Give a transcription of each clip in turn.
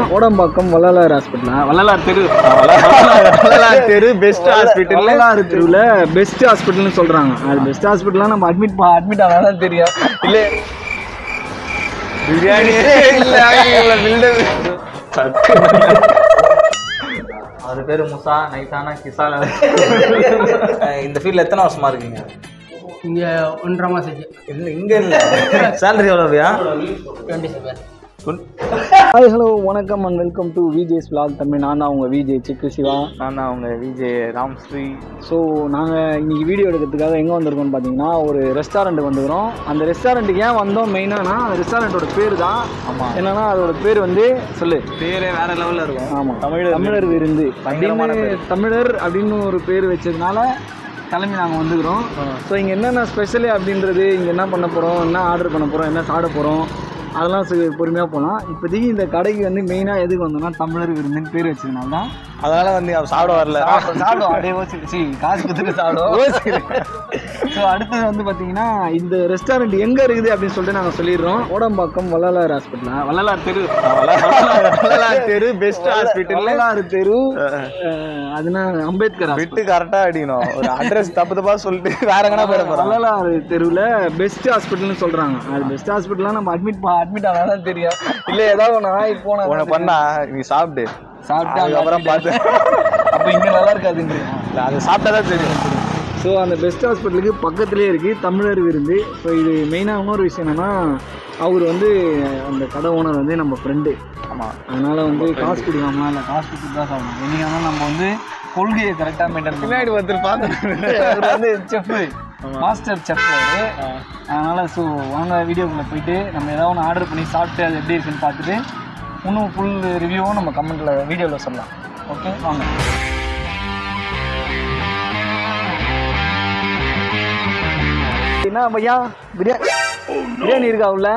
கோடம்பாக்கம் வள்ளலார் ஹாஸ்பிட்டலா வள்ளலார் தெரு வள்ளலார் தெரு best hospital Vallalar தெருவில் பெஸ்ட் ஹாஸ்பிட்டல்னு சொல்கிறாங்க அது பெஸ்ட் ஹாஸ்பிட்டலாம் நம்ம அட்மிட் அட்மிட் ஆனால் தான் தெரியும் இல்லை பிரியாணியே இல்ல பில்டர் அவர் பேர் முசா நைட்டானா கிசால இந்த ஃபீல்டில் எத்தனை வருஷமா இருக்கீங்க இங்கே ஒன்றரை மாதம் இல்லை இங்கே இல்லை சேலரி எவ்வளோவியா டுவெண்ட்டி செவன் ஹாய் ஹலோ வணக்கம் அண்ட் வெல்கம் டு விஜேஸ் vlog தமிழ் நான் தான் உங்கள் விஜய் சிக்கு சிவா நான் தான் அவங்க விஜய் ராம்ஸ்ரீ ஸோ நாங்கள் இன்னைக்கு வீடியோ எடுக்கிறதுக்காக எங்கே வந்திருக்கோம்னு பார்த்தீங்கன்னா ஒரு ரெஸ்டாரண்ட்டுக்கு வந்துக்கிறோம் அந்த ரெஸ்டாரண்ட்டுக்கு ஏன் வந்தோம் மெயினானா அந்த ரெஸ்டாரண்ட்டோட பேர் தான் ஆமா. என்னன்னா அதோட பேர் வந்து சொல்லு பேரே வேற லெவல்ல இருக்கும் ஆமாம் தமிழர் தமிழர் விருந்து பயங்கரமான அப்படின்னு தமிழர் அப்படின்னு ஒரு பேர் வச்சதுனால கிளம்பி நாங்கள் வந்துக்கிறோம் ஸோ இங்கே என்னென்ன ஸ்பெஷலு அப்படின்றது இங்கே என்ன பண்ண போகிறோம் என்ன ஆர்டர் பண்ண போகிறோம் என்ன சாப்பிட போகிறோம் அதெல்லாம் பொறுமையாக போகலாம் இப்போதைக்கு இந்த கடைக்கு வந்து மெயினாக எதுக்கு வந்தோம்னா தமிழர் விருந்துன்னு பேர் வச்சதுனால தான் அதனால வந்து அவன் சாப்பிட வரல சாப்பிடுவோம் அப்படியே யோசிச்சு சி காசு கொடுத்துட்டு சாப்பிடுவோம் ஸோ அடுத்தது வந்து பார்த்தீங்கன்னா இந்த ரெஸ்டாரண்ட் எங்கே இருக்குது அப்படின்னு சொல்லிட்டு நாங்கள் சொல்லிடுறோம் கோடம்பாக்கம் வள்ளலார் ஹாஸ்பிட்டலா வள்ளலார் தெரு வள்ளலார் தெரு பெஸ்ட் ஹாஸ்பிட்டல் வள்ளலார் தெரு அஹ், அதுனா அம்பேத்கர் hospital. விட்டு கரெக்டா அடிக்கணும் ஒரு அட்ரஸ் தப்பு தப்பா சொல்லிட்டு வேற எங்கனா போயிட போறோம் வள்ளலார் தெருவில் பெஸ்ட் ஹாஸ்பிட்டல்னு சொல்கிறாங்க அது பெஸ்ட் ஹாஸ்பிட்டல்லாம் நம்ம அட்மிட் அட்மிட் ஆனால் தான் தெரியும் இல்லை ஏதாவது ஒன்று ஆகி உன்னை போனால் பண்ணா நீ சாப்பிட்டு சாப்பிட்டு அதுக்கப்புறம் பார்த்து அப்போ இங்கே நல்லா இருக்காதுன்றீங்க இல்ல, அது சாப்பிட்டா தான் தெரியும் ஸோ அந்த பெஸ்ட் ஹாஸ்பிட்டலுக்கு பக்கத்துலேயே இருக்குது தமிழர் விருந்து ஸோ இது மெயினாக இன்னொரு விஷயம் என்னென்னா அவர் வந்து அந்த கடை ஓனர் வந்து நம்ம ஃப்ரெண்டு ஆமா அதனால் வந்து காசு கொடுக்காமலாம் இல்லை காசு கொடுத்து தான் சாப்பிடணும் என்னைக்கான நம்ம வந்து கொள்கையை கரெக்டாக மெயின்டைன் பின்னாடி ஒருத்தர் பார்த்து அவர் வந்து செஃப் மாஸ்டர் செஃப் அவர் அதனால் ஸோ வாங்க வீடியோக்குள்ளே போயிட்டு நம்ம ஏதாவது ஒன்று ஆர்டர் பண்ணி சாப்பிட்டு அது எப்படி இருக்குன்னு பார்த்துட்டு இன்னும் ஃபுல் ரிவ்யூவும் நம்ம கமெண்ட்டில் வீடியோவில் சொல்லலாம் ஓகே வாங்க என்ன பையா பிரியாணி பிரியாணி இருக்கா உள்ள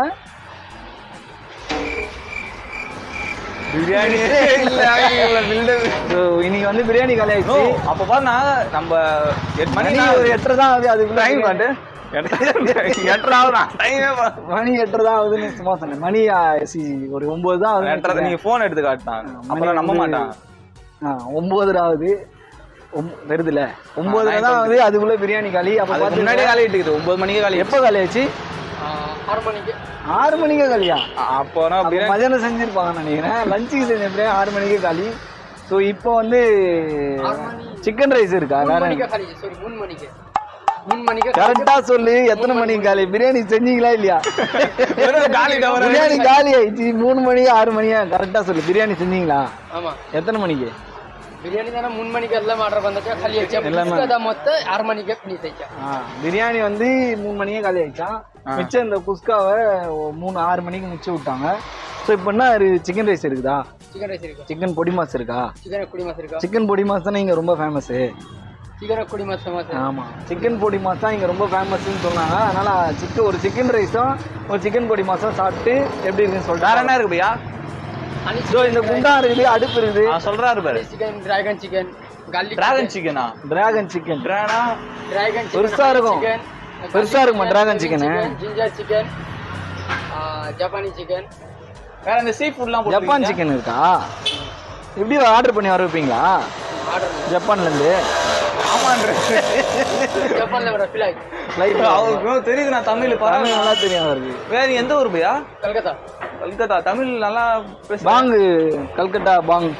பிரியாணியே இல்ல பில்டர் ஸோ இன்னைக்கு வந்து பிரியாணி காலி ஆயிடுச்சு அப்ப பாருண்ணா நம்ம எட்டு மணி மணி ஒரு எட்டரை தான் ஆகுது அதுக்குள்ள டைம் காட்டு எட்டரை ஆகுதா டைமே மணி எட்டரை தான் ஆகுதுன்னு சும்மா சொன்னேன் மணி ஆ, சி, ஒரு ஒன்பது தான் ஆகுது எட்டரை நீங்க போன் எடுத்து காட்டான் அப்புறம் நம்ப மாட்டான் ஆ ஒன்பதரை ஆகுது ஒம்- வருதுல ஒன்பதரை தான் ஆகுது அதுக்குள்ள பிரியாணி காலி அப்போ அதுக்கு பார்த்து முன்னாடியே காலி இருக்குது ஒன்பது மணிக்கு காலி எப்போ காலி ஆச்சு ஆறு மணிக்கு ஆறு மணிக்கே காலியா அப்போனா அப்போ பிரியாணி மதியானம் செஞ்சிருப்பாங்கன்னு நினைக்கிறேன் லஞ்சுக்கு செஞ்ச பிரியாணி ஆறு மணிக்கே காலி ஸோ இப்போ வந்து சிக்கன் ரைஸ் இருக்கா மூணு வேற மணிக்கு காலி சாரி மூணு மணிக்கு மூணு மணிக்கு கரெக்டா சொல்லு எத்தனை மணிக்கு காலி பிரியாணி செஞ்சீங்களா இல்லையா வெறும் காலி டவர் பிரியாணி காலி ஆயிடுச்சு மூணு மணி ஆறு மணியா கரெக்டா சொல்லு பிரியாணி செஞ்சீங்களா ஆமா எத்தனை மணிக்கு ಬಿರಿಯಾನಿ ತಾನ ಮೂನ್ ಮಣಿಗೆ ಎಲ್ಲ ಮಾಡ್ರ ಬಂದಚ್ಚ ಖಾಲಿ ಆಯ್ತು ಪುಸ್ತಕದ ಮೊತ್ತ ಆರು ಮಣಿಗೆ ಫಿನಿಶ್ ಆಯ್ತು ஆ, பிரியாணி வந்து மூணு மணியே காலி ஆயிடுச்சான் மிச்சம் இந்த குஸ்காவை ஒ- மூணு ஆறு மணிக்கு மிச்சம் விட்டாங்க ஸோ இப்போ என்ன சிக்கன் ரைஸ் இருக்குதா ಚಿಕನ್ ರೈಸ್ ಇருக்கு சிக்கன் பொடி மாஸ் இருக்கா ಚಿಕನ್ ಕುಡಿ ಮಾಸ್ ಇருக்கு சிக்கன் பொடி மாஸ் தானே இங்கே ரொம்ப ஃபேமஸு ಚಿಕನ್ ಕುಡಿ ಮಾಸ್ ಫೇಮಸ್ ஆமாம் சிக்கன் பொடி மாஸ் தான் இங்கே ரொம்ப ஃபேமஸ்ன்னு சொன்னாங்க அதனால் சிக்கன் ஒரு சிக்கன் ரைஸும் ஒரு சிக்கன் பொடி மாஸும் சாப்பிட்டு எப்படி இருக்குன்னு வேற சொல்லிட்டு என்ன இருக்கு பையா ஸோ இந்த குண்டா இருக்குது அடுப்பு இருக்குது நான் சொல்றாரு பாரு chicken dragon chicken garlic dragon சிக்கனா டிராகன் சிக்கன் டிரானா ಡ್ರ್ಯಾಗನ್ பெருசா இருக்கும். பெருசா இருக்குமா dragon chicken? ಜಿಂಜರ್ ಚಿಕன் ஜப்பானி சிக்கன் வேற இந்த சீ ஃபுட்லாம் ஜப்பான் சிக்கன் இருக்கா எப்படி ஆர்டர் பண்ணி வர வைப்பீங்களா ஆர்டர் ஜப்பான்லேருந்து ஆமான்ற ஜப்பான்ல வர ஃபிளாக் ஃப்ளைட் அவருக்கு தெரியுது நான் தமிழ் தமிழ் பரவாயில்ல நல்லா தெரியும் அவருக்கு வேற நீ எந்த ஊர் பையா கல்கத்தா கல்கத்தா தமிழ் நல்லா பேச பாங் கல்கட்டா பாங்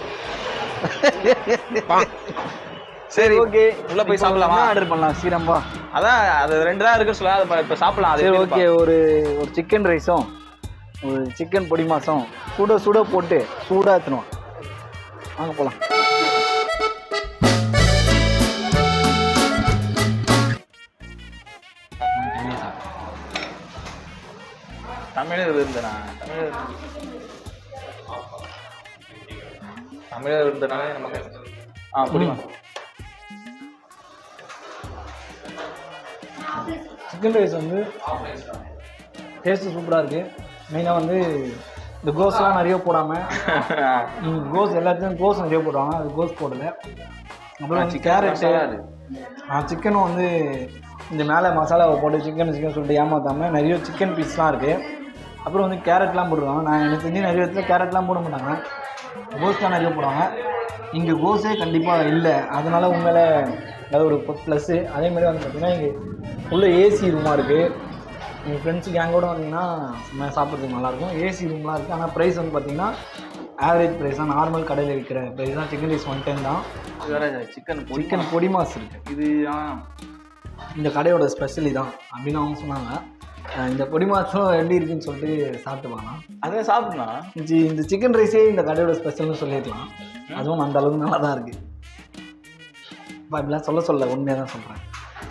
சரி ஓகே உள்ள போய் சாப்பிடலாமா? ஆர்டர் பண்ணலாம் சீரம்பா அதான் அது ரெண்டு தான் இருக்கு சொல்ல அதை இப்ப சாப்பிடலாம் அது சரி எப்படி ஓகே ஒரு ஒரு சிக்கன் ரைஸும் ஒரு சிக்கன் பொடி மாசம் சுட சுட போட்டு சூடாக எடுத்துனுவோம் வாங்க போகலாம் தமிழர் இருந்தனா தமிழர் தமிழர் இருந்தனாலே நமக்கு ஆ புரியுமா சிக்கன் ரைஸ் வந்து டேஸ்ட்டு சூப்பராக இருக்குது மெயினாக வந்து இந்த கோஸ்லாம் நிறைய போடாமல் கோஸ் எல்லாத்தையும் கோஸ் நிறைய போடுவாங்க அது கோஸ் போடல அப்புறம் வந்து கேரட்டு சிக்கனும் வந்து இந்த மேலே மசாலாவை போட்டு சிக்கன் சிக்கன் சொல்லிட்டு ஏமாத்தாமல் நிறைய சிக்கன் பீஸ்லாம் இருக்குது அப்புறம் வந்து கேரட்லாம் போடுவாங்க நான் எனக்கு தெரிஞ்சு நிறைய இடத்துல கேரட்லாம் போட மாட்டாங்க கோஸ் தான் நிறைய போடுவாங்க இங்கே கோஸே கண்டிப்பாக இல்லை அதனால உண்மையில அது ஒரு ப்ளஸ்ஸு அதே மாதிரி வந்து பார்த்தீங்கன்னா இங்கே உள்ள ஏசி ரூமாக இருக்குது எங்கள் ஃப்ரெண்ட்ஸ் கேங்கோட வந்தீங்கன்னா சும்மா சாப்பிட்றதுக்கு நல்லாயிருக்கும் ஏசி ரூம்லாம் இருக்குது ஆனால் ப்ரைஸ் வந்து பார்த்தீங்கன்னா ஆவரேஜ் ப்ரைஸ் தான் நார்மல் கடையில் விற்கிற ப்ரைஸ் தான் சிக்கன் ரைஸ் ஒன் டென் தான் இது வேற சிக்கன் சிக்கன் பொடி மாஸ் இருக்குது இது ஆ, இந்த கடையோட ஸ்பெஷலி தான் அப்படின்னு அவங்க சொன்னாங்க அஹ் இந்த பொடி மாசம் எப்படி இருக்குன்னு சொல்லிட்டு சாப்பிட்டு வாங்கலாம் அதே சாப்பிடலாம் இந்த இந்த சிக்கன் ரைஸே இந்த கடையோட ஸ்பெஷல்னு சொல்லிடலாம் அதுவும் அந்த அளவுக்கு நல்லா தான் இருக்குது அப்பா இப்படிலாம் சொல்ல சொல்ல உண்மையாக தான் சொல்கிறேன்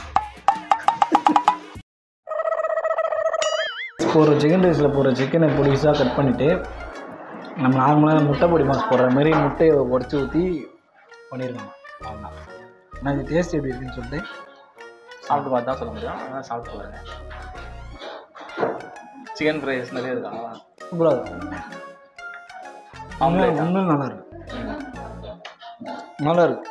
போகிற சிக்கன் ரைஸில் போகிற சிக்கனை பொடிசாக கட் பண்ணிவிட்டு நம்ம நார்மலாக முட்டை பொடி மாஸ் போடுற மாதிரி முட்டையை உடச்சி ஊற்றி பண்ணியிருக்காங்க அவ்வளோதான் ஆனால் இது டேஸ்ட் எப்படி இருக்குன்னு சொல்லிட்டு சாப்பிட்டு பார்த்து தான் சொல்ல முடியும் ஆனால் சாப்பிட்டு பாருங்க சிக்கன் ஃப்ரைஸ் நிறைய இருக்கா சூப்பராக இருக்கும் Omelette ஆ? இன்னும் நல்லா இருக்கு நல்லா இருக்கு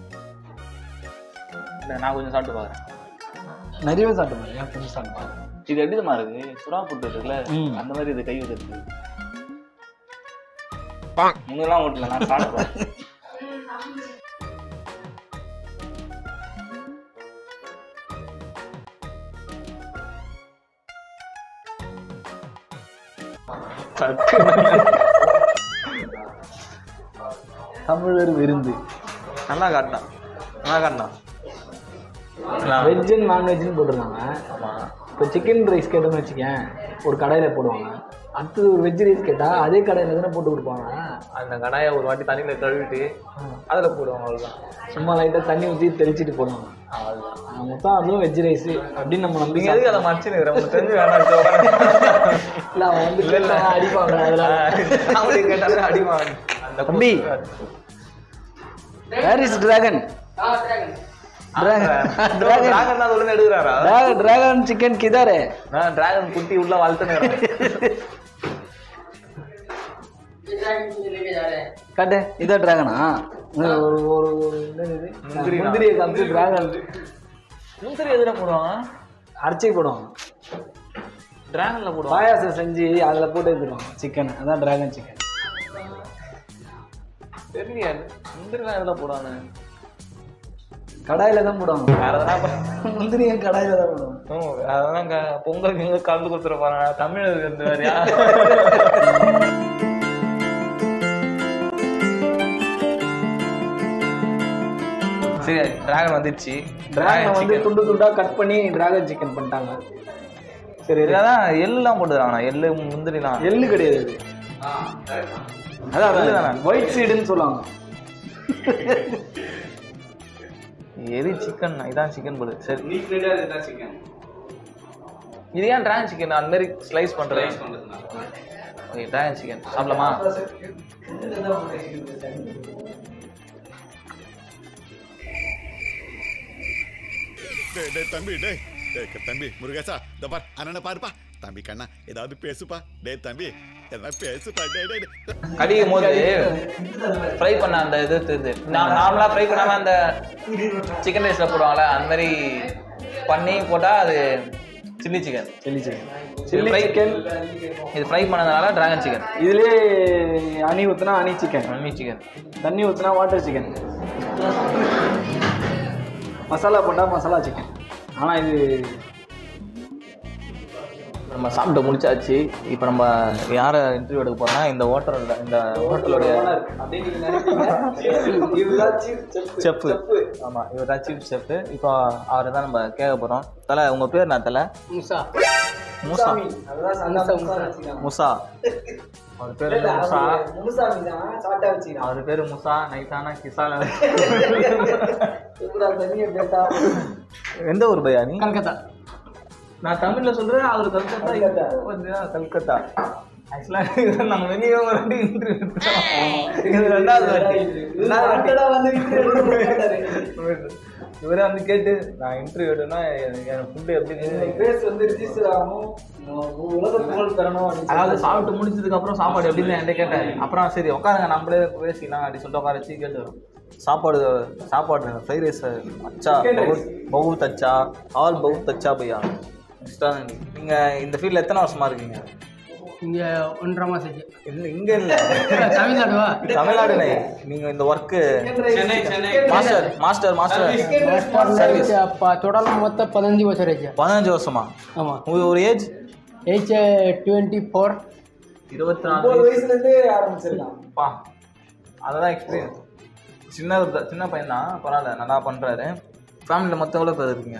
இல்லை நான் கொஞ்சம் சாப்பிட்டு பார்க்குறேன் நிறையவே சாப்பிட்டு பாரு என் ஃப்ரெண்ட்ஸ் சாப்பிட்டு பாரு இது எப்படி தெரியுமா இருக்கு சுறா புட்டு இருக்குல்ல ம். அந்த மாதிரி இது கை வைக்கிறது முன்னெல்லாம் ஓட்டல நான் சாப்பிட்டு பார்த்தேன். தமிழர் விருந்து நல்லா காட்டினான் நல்லா காட்டினான் வெஜ் அண்ட் நான்வெஜ்னு போட்டிருக்காங்க இப்போ சிக்கன் ரைஸ் கேட்டோம்னு வச்சுக்கேன் ஒரு கடையில் போடுவாங்க அடுத்தது ஒரு வெஜ் ரைஸ் கேட்டால் அதே கடையில் தானே போட்டு கொடுப்பாங்க அந்த கடாயை ஒரு வாட்டி தண்ணியில் கழுவிட்டு அதில் போடுவாங்க அவ்வளோதான் சும்மா லைட்டாக தண்ணி ஊற்றி தெளிச்சிட்டு போடுவாங்க அவ்வளோதான் ஆனா, மொத்தம் அதுவும் வெஜ் ரைஸ் அப்படின்னு நம்ம நம்பி நீங்க எதுக்கு அதை மறைச்சு உங்களுக்கு தெரிஞ்சு வேணாம் இல்லை அவன் வந்து கேட்டா அடிப்பாங்க அதெல்லாம் அப்படி கேட்டாலே அடிவாங்க அந்த தம்பி where is dragon dragon dragon dragon தான் உடனே எடுக்கிறாரா டிராகன் டிராகன் சிக்கன் கிதாரே நான் டிராகன் குட்டி உள்ள வளர்த்துன்னு காட்டு இதான் டிராகனா ஒரு ஒரு ஒரு என்னது இது? முந்திரி தான். முந்திரியை காமிச்சு டிராகன் முந்திரி எதுல போடுவாங்க அரைச்சி போடுவாங்க டிராகன்ல போடுவாங்க பாயாசம் செஞ்சு அதில் போட்டு எடுத்துருவாங்க சிக்கன் அதான் டிராகன் சிக்கன் தெரியல முந்திரிலாம் எதுல போடுவாங்க கடாயில் தான் போடுவாங்க வேற எதனா முந்திரியை கடாயில் தான் போடுவாங்க அதெல்லாம் க- பொங்கல் இங்க கலந்து கொடுத்துட போறாங்க தமிழ் இருந்து வேறையா சரி டிராகன் வந்துச்சு டிராகன் வந்து துண்டு துண்டா கட் பண்ணி டிராகன் சிக்கன் பண்ணிட்டாங்க சரி இது இதான் எள்ளுலாம் போட்டுறாங்கண்ணா எள்ளு முந்திரிலாம் எள்ளு கிடையாது இது அதான் எள்ளு தானே? ஒயிட் சீடுன்னு சொல்லுவாங்க எது சிக்கன் இதான் சிக்கன் போடு சரி இது ஏன் டிராகன் சிக்கன் அந்த மாதிரி ஸ்லைஸ் பண்றது ஓகே டிராகன் சிக்கன் சாப்பிடலாமா டேய் டேய் தம்பி டேய் டேய் க- தம்பி முருகேசா இந்த பார் அண்ணனை பாருப்பா தம்பி கண்ணா ஏதாவது பேசுப்பா டேய் தம்பி ஏதாவது பேசுப்பா டேய் டேய் டேய். கடிக்கும் போது ஃப்ரை பண்ண அந்த இது தெரியுது நான் நார்மலாக ஃப்ரை பண்ணாம அந்த சிக்கன் ரைஸில் போடுவாங்கல்ல அந்த மாதிரி பண்ணி போட்டால் அது chilli chicken chilli chicken chilli chilli chicken இது ஃப்ரை பண்ணதுனால டிராகன் சிக்கன் இதுலயே ஹனி ஊத்துனா ஹனி சிக்கன் மம்மி சிக்கன் தண்ணி ஊத்துனா வாட்டர் சிக்கன் மசாலா போட்டா மசாலா சிக்கன் ஆனா இது நம்ம சாப்பிட்டு முடிச்சாச்சு இப்போ நம்ம யாரை இன்டர்வியூ எடுக்க போறோம்னா இந்த ஹோட்டலோட இந்த ஹோட்டலோடைய செஃப் ஆமாம் இவர் தான் சீஃப் செஃப் இப்போ அவரை தான் நம்ம கேட்க போகிறோம் தலை உங்கள் பேர் என்ன தலை முசா மூசா முசாமி முசா அவர் பேர் என்ன முசா முனுசாமி தான் சாட்டா வச்சுக்கிறான் அவர் பேர் முசா நைட்டானா கிசால எப்படா தண்ணியை பேசா எந்த ஊர் பையா நீ கல்கத்தா நான் தமிழ்ல சொல்றேன் அவர் கல்கத்தா கல்கத்தா. இவர் வந்து கல்கத்தா ஆக்சுவலாக நாங்கள் வெளியே ஒரு வாட்டி இன்டர்வியூ இது ரெண்டாவது வாட்டி ரெண்டாவது வாட்டி வாட்டடா வந்து இவரே வந்து கேட்டு நான் இன்டர்வியூ எடுனா என் ஃபுட்டு எப்படி பேஸ் வந்து ரிஜிஸ்டர் ஆகணும் உலக புகழ் பெறணும் அப்படின்னு அதாவது சாப்பிட்டு முடிச்சதுக்கு அப்புறம் சாப்பாடு எப்படின்னு என்கிட்ட கேட்டேன் அப்புறம் சரி உட்காருங்க நம்மளே பேசிக்கலாம் அப்படி சொல்லிட்டு உட்கார வச்சு கேட்டு சாப்பாடு சாப்பாடு ஃப்ரைட் ரைஸ் அச்சா Chicken rice. பகுத் பகுத் அச்சா ஆல் பகுத் அச்சா பையா எக்ஸ்ட்ரா நீங்கள் இந்த ஃபீல்டில் எத்தனை வருஷமா இருக்கீங்க இங்க ஒன்றரை மாசம் ஆச்சு. இல்ல இங்க இல்ல தமிழ்நாடுவா தமிழ்நாடு நீங்க இந்த work master master master service அப்ப தொடர்ந்து மொத்தம் பதினஞ்சு வருஷம் ஆச்சு பதினஞ்சு வருஷமா ஆமா உங்க ஒரு ஏஜ் ஏஜ் டுவெண்ட்டி ஃபோர் இருபத்தி ஒன்பது நாலு வயசுல இருந்தே ஆரம்பிச்சிருக்கான் பா அததான் எக்ஸ்பீரியன்ஸ் சின்ன சின்ன பையன் தான் பரவாயில்ல நல்லா பண்றாரு ஃபேமிலியில் மொத்தம் எவ்வளோ பேர் இருக்கீங்க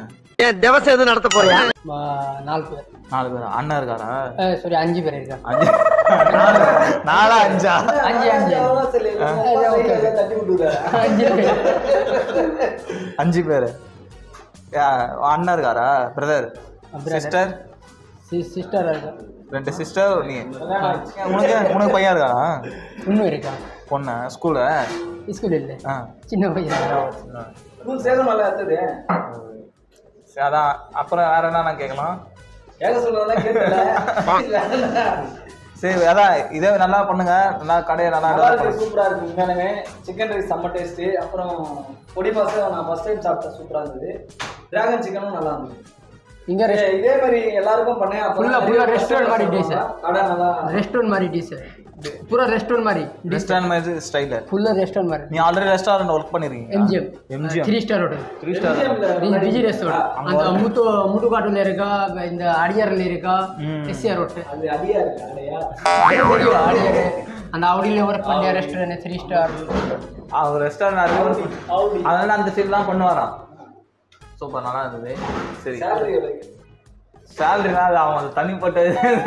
நாலு பேர் நாலு பேர் அண்ணன் இருக்காரா சாரி அஞ்சு பேர் இருக்காங்க அஞ்சு நாலு- நாலா அஞ்சா அஞ்சு அஞ்சு தட்டி விட்டுறாரு அஞ்சு பேர் அஞ்சு பேர் அண்ணன் இருக்காரா பிரதர் சிஸ்டர் சிஸ்டர் இருக்கா ரெண்டு சிஸ்டர் நீ உனக்கு உனக்கு பையன் இருக்காரா இன்னும் இருக்கா பொண்ணு ஸ்கூலு ஸ்கூல் இல்லை ஆ சின்ன பையன் ஸ்கூல் சேதமல்ல அடுத்தது சரி, அதான் அப்புறம் வேற என்ன நான் கேட்கலாம் கேட்க சொல்றதெல்லாம் கேட்கல சரி அதான் இதே நல்லா பண்ணுங்க நல்லா கடையை நல்லா நல்லா develop இருக்கு சூப்பரா இருக்கு உண்மையாலுமே சிக்கன் ரைஸ் செம்ம டேஸ்ட் அப்புறம் பொடி பாசம் நான் ஃபர்ஸ்ட் டைம் சாப்பிட்டேன் சூப்பரா இருந்தது டிராகன் சிக்கனும் நல்லா இருந்தது இங்க இதே- இதே மாதிரி எல்லாருக்கும் பண்ணேன் அப்ப Full ஆ- நிறைய full ஆ பேர் restaurant மாதிரி dish. கடை நல்லா ரெஸ்டாரண்ட் மாதிரி டிஷ் பூரா ரெஸ்டாரண்ட் மாதிரி ரெஸ்டாரண்ட் மாதிரி ஸ்டைலு ஃபுல்லா ரெஸ்டாரண்ட் மாதிரி நீ ஆல்ரெடி ரெஸ்டாரண்ட் ஒர்க் பண்ணிருக்கீங்க M G M MGM. Three star hotel three star Viji restaurant அந்த முத்து முட்டுக்காட்டுல இருக்கா இந்த அடியாரில் இருக்கா ம். எஸ்சிஆர் ரோட்டு அது அடியா இருக்கு அடையா தெரியும் அடியார் அந்த அவுடியில் ஒர்க் பண்ணிய ரெஸ்டாரண்ட் த்ரீ ஸ்டார் அவர் ரெஸ்டாரண்ட் அதனால அந்த சைட்லாம் பண்ணுவாராம் சூப்பர் நல்லா இருந்தது சரி சேலரி சேலரினா அது அவன் அது தனிப்பட்ட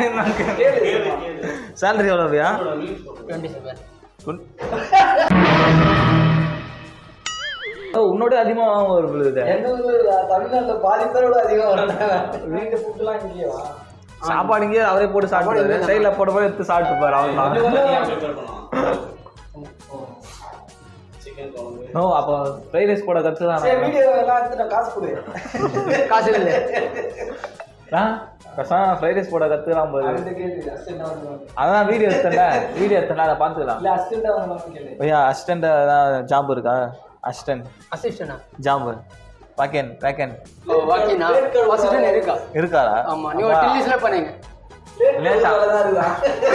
சேலரி எவ்வளோவியா டுவெண்ட்டி செவன் உன்னோட அதிகமாக ஒரு விழுது எங்க ஊர்ல தமிழ்நாட்டுல பாதி பேரோட அதிகம் வராங்க வீட்டு ஃபுட்லாம் இங்கேயே வா சாப்பாடு இங்கே அவரே போட்டு சாப்பிடுவாரு சைடில் போட்டு போய் எடுத்து சாப்பிட்டு பாரு அவ்வளோதான் ஓ அப்போ ஃப்ரைட் ரைஸ் போட கற்று சரி தான் வீடியோ எல்லாம் எடுத்துட்டு காசு கொடு காசு இல்லை கஷ்டம் ஃப்ரைட் ரைஸ் போட கற்றுக்கலாம் போது அந்த கேள்வி அசிஸ்டண்டா வந்து அதான் வீடியோ எடுத்தேன்ல வீடியோ எடுத்தேன்ல அதை பார்த்துக்கலாம் இல்ல அசிஸ்டண்டா வந்து கேளு ஐயா அசிஸ்டண்ட் ஏதாவது ஜாப் இருக்கா அசிஸ்டன்ட் அசிஸ்டனா ஜாப் வேக்கன் வேக்கன் ஓகேண்ணா அசிஸ்டன்ட் இருக்கா இருக்காரா ஆமா நீ ஒரு டில்லிஸ்ல பண்ணுங்க லேட்டா தான் இருக்கா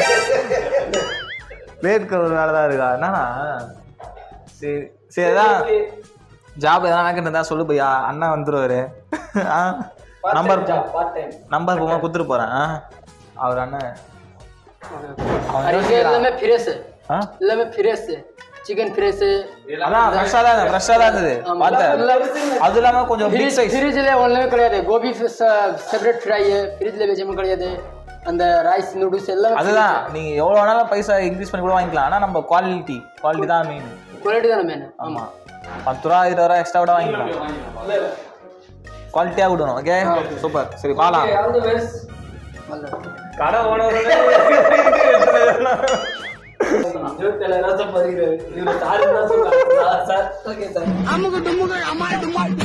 பிளேட்க்கு ஒரு வேலை தான் இருக்கா என்னண்ணா சரி சரி அதான் ஜாப் எதனா வேக்கன் இருந்தா சொல்லு பையா அண்ணன் வந்துருவாரு ஆ நம்பர் பார்ட் டைம் நம்பர் போகும்போது கொடுத்துட்டு போறேன் ஆ அவர் அண்ணன் அவன் அது யோசிக்கிறான். எல்லாமே ஃப்ரெஷ் ஆ எல்லாமே ஃப்ரெஷ் சிக்கன் ஃப்ரெஷ் அதான் ஃப்ரெஷ்ஷாக தான் இருந்தது ஃப்ரெஷ்ஷாக தான் இருந்தது பார்த்தேன் அது இல்லாமல் கொஞ்சம் பிக் சைஸ் ஃப்ரிட்ஜில் ஒன்றுமே கிடையாது கோபி செப்பரேட் ஃப்ரை ஃப்ரிட்ஜில் வச்சுமே கிடையாது அந்த ரைஸ் நூடுல்ஸ் எல்லாமே அதுதான் நீங்க எவ்வளோ வேணாலும் பைசா இன்க்ரீஸ் பண்ணி கூட வாங்கிக்கலாம் ஆனால் நம்ம குவாலிட்டி குவாலிட்டி தான் மெயின் குவாலிட்டி தானே மேன் ஆமாம் பத்து ரூபா இருபது ரூபா எக்ஸ்ட்ரா கூட வாங்கிக்கலாம் குவாலிட்டியாக விடணும் ஓகே சூப்பர் சரி பாலாம் ஆல் தி பெஸ்ட் கடை ஓனர் இருபத்தேழாயிரம் பதிக்கிறாரு இவரு சாரி தான் சொல்றாரு சார் ஓகே சார்